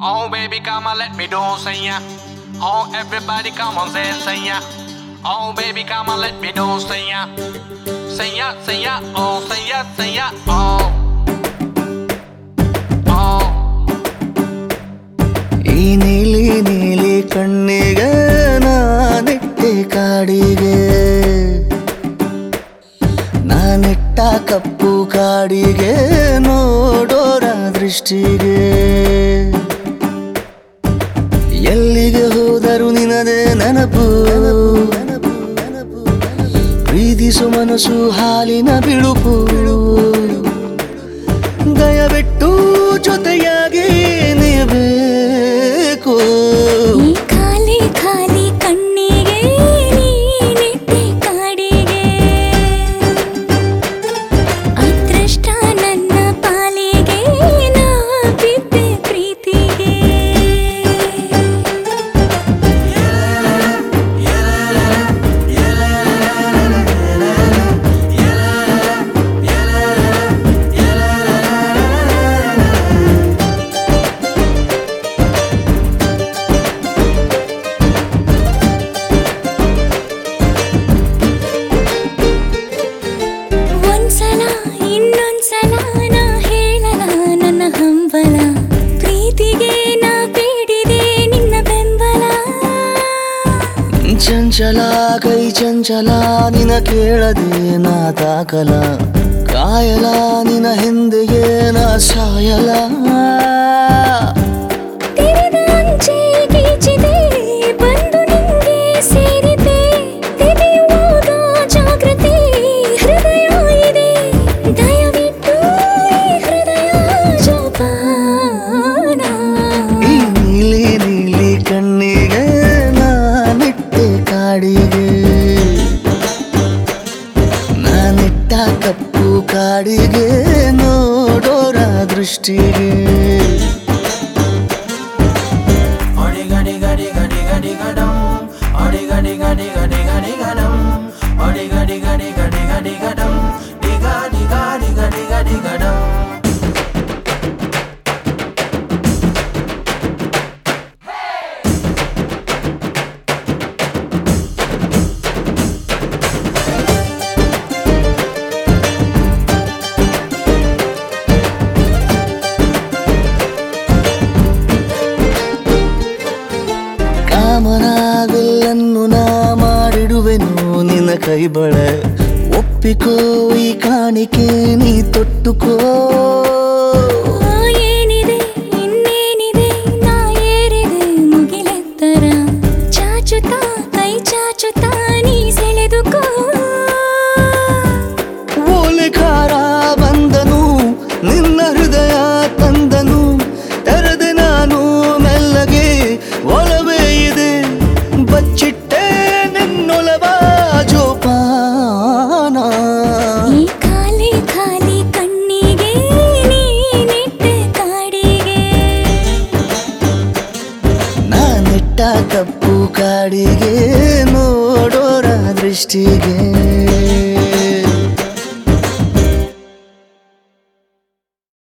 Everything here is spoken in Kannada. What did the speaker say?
Oh baby, come on, let me do say ya. Oh everybody, come on, say say ya. Oh baby, come on, let me do say ya. Say ya, say ya, oh say ya, say ya, oh. Oh. ಈ ನೀಲಿ ನೀಲಿ ಕಣ್ಣಿಗೆ ನಾನಿಟ್ಟೆ ಕಾಡಿಗೆ ನಾನಿಟ್ಟ ಕಪ್ಪು ಕಾಡಿಗೆ ನೋಡೋರ ದೃಷ್ಟಿಗೆ ಎಲ್ಲಿಗೆ ಹೋದರು ನಿನದೇ ನೆನಪು ಪ್ರೀತಿಸು ಮನಸ್ಸು ಹಾಲಿನ ಬಿಳುಪು ದಯವಿಟ್ಟು ಜೊತೆಯಾಗಿ ನೀಬೇಕು ಈ ಖಾಲಿ ಖಾಲಿ ಕಣ್ಣಿಗೆ ನೀನಿಟ್ಟೆ ಕಾಡಿಗೆ ಅದೃಷ್ಟ ನನ್ನ ಪಾಲಿಗೆ ನಾ ಬಿದ್ದೆ ಪ್ರೀತಿಗೆ ಒಂದ್ಸಲ ಇನ್ನೊಂದ್ಸಲ ನಾ ಹೇಳಲ ನನ್ನ ಹಂಬಲ ಪ್ರೀತಿಗೆ ನಾ ಬೇಡಿದೆ ನಿನ್ನ ಬೆಂಬಲ ಚಂಚಲ ಕೈ ಚಂಚಲ ನಿನ ಕೇಳದೆ ನಾ ತಾಕಲ ಕಾಯಲ ನಿನ ಹಿಂದೆಗೆ ನಾ ಸಾಯಲ ತೆರೆದ ಅಂಚೆ ಗೀಚಿದೆ ಬಂದು ನಿಂಗೆ ಸೇರಿದೆ ತೆರೆಯುವಾಗ ಜಾಗೃತಿ ಹೃದಯ ಇದೆ ದಯವಿಟ್ಟು ಈ ಹೃದಯ ಜೋಪಾನ ಈ ನೀಲಿ ನೀಲಿ ಕಣ್ಣಿಗೆ ನಾನಿಟ್ಟೆ ಕಾಡಿಗೆ ನಾನಿಟ್ಟ ಕಪ್ಪು ಕಾಡಿಗೆ ನೋಡೋರ ದೃಷ್ಟಿಗೆ ಕಾಮನಾಗಲ್ಲನ್ನು ನಾ ಮಾಡಿಡುವೆನು ನಿನ್ನ ಕೈ ಬಳೆ ಒಪ್ಪಿಕೋ ಈ ಕಾಣಿಕೆ ನೀ ತೊಟ್ಟುಕೋ ಆ ಏನಿದೆ ಇನ್ನೇನಿದೆ ನಾ ಏರಿದೆ ಮುಗಿಲೆತ್ತರ ಚಾಚುತ್ತಾ ಕೈ ಚಾಚುತ್ತಾ ನೀ ಸೆಳೆದುಕೋ ಓಲೆಕಾರ ಬಂದನು ನಿನ್ನ ಹೃದಯ ತಂದನು ತೆರೆದೆ ನಾನು ಮೆಲ್ಲಗೆ ಒಲವೇ ಇದೆ ಬಚ್ಚಿಟ್ಟೆ ನಿನ್ನೊಲವ ಜೋಪಾನ ಈ ಖಾಲಿ ಖಾಲಿ ಕಣ್ಣಿಗೆ ನೀನಿಟ್ಟೆ ಕಾಡಿಗೆ ನಾನಿಟ್ಟ ಕಪ್ಪು ಕಾಡಿಗೆ ನೋಡೋರ ದೃಷ್ಟಿಗೆ